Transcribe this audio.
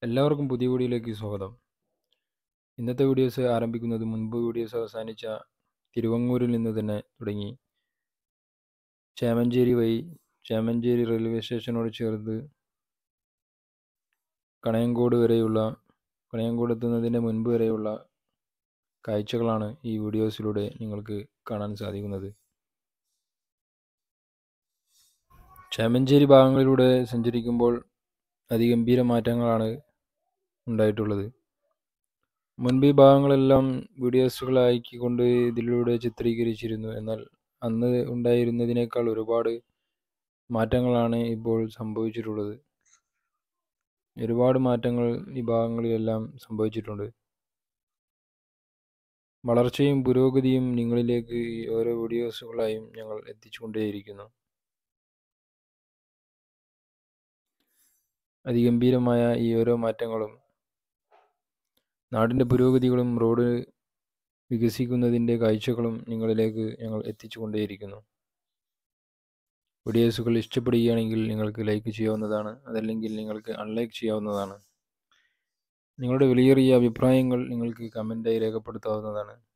എല്ലാവർക്കും പുതിയ വീഡിയോയിലേക്ക് സ്വാഗതം ഇന്നത്തെ വീഡിയോസ് ആരംഭിക്കുന്നത് മുൻപ് വീഡിയോസ് അവസാനിച്ച തിരുവങ്ങൂരിൽ നിന്ന് തന്നെ തുടങ്ങി ചേമഞ്ചേരി വഴി ചേമഞ്ചേരി റെയിൽവേ സ്റ്റേഷനോട് ചേർത്ത് കണയങ്കോട് വരെയുള്ള കണയങ്കോട് എത്തുന്നതിന് മുൻപ് വരെയുള്ള കാഴ്ചകളാണ് ഈ വീഡിയോസിലൂടെ നിങ്ങൾക്ക് കാണാൻ സാധിക്കുന്നത് ചേമഞ്ചേരി ഭാഗങ്ങളിലൂടെ സഞ്ചരിക്കുമ്പോൾ അതിഗംഭീര മാറ്റങ്ങളാണ് ഉണ്ടായിട്ടുള്ളത് മുൻപ് ഈ ഭാഗങ്ങളെല്ലാം വീഡിയോസുകളാക്കിക്കൊണ്ട് ഇതിലൂടെ ചിത്രീകരിച്ചിരുന്നു എന്നാൽ അന്ന് ഉണ്ടായിരുന്നതിനേക്കാൾ ഒരുപാട് മാറ്റങ്ങളാണ് ഇപ്പോൾ സംഭവിച്ചിട്ടുള്ളത് ഒരുപാട് മാറ്റങ്ങൾ ഈ ഭാഗങ്ങളിലെല്ലാം സംഭവിച്ചിട്ടുണ്ട് വളർച്ചയും പുരോഗതിയും നിങ്ങളിലേക്ക് ഈ ഓരോ വീഡിയോസുകളായും ഞങ്ങൾ എത്തിച്ചുകൊണ്ടേയിരിക്കുന്നു അതിഗംഭീരമായ ഈ ഓരോ മാറ്റങ്ങളും നാടിൻ്റെ പുരോഗതികളും റോഡ് വികസിക്കുന്നതിൻ്റെ കാഴ്ചകളും നിങ്ങളിലേക്ക് ഞങ്ങൾ എത്തിച്ചുകൊണ്ടേയിരിക്കുന്നു വീഡിയോസുകൾ ഇഷ്ടപ്പെടുകയാണെങ്കിൽ നിങ്ങൾക്ക് ലൈക്ക് ചെയ്യാവുന്നതാണ് അതല്ലെങ്കിൽ നിങ്ങൾക്ക് അൺലൈക്ക് ചെയ്യാവുന്നതാണ് നിങ്ങളുടെ വിലയേറിയ അഭിപ്രായങ്ങൾ നിങ്ങൾക്ക് കമൻറ്റായി രേഖപ്പെടുത്താവുന്നതാണ്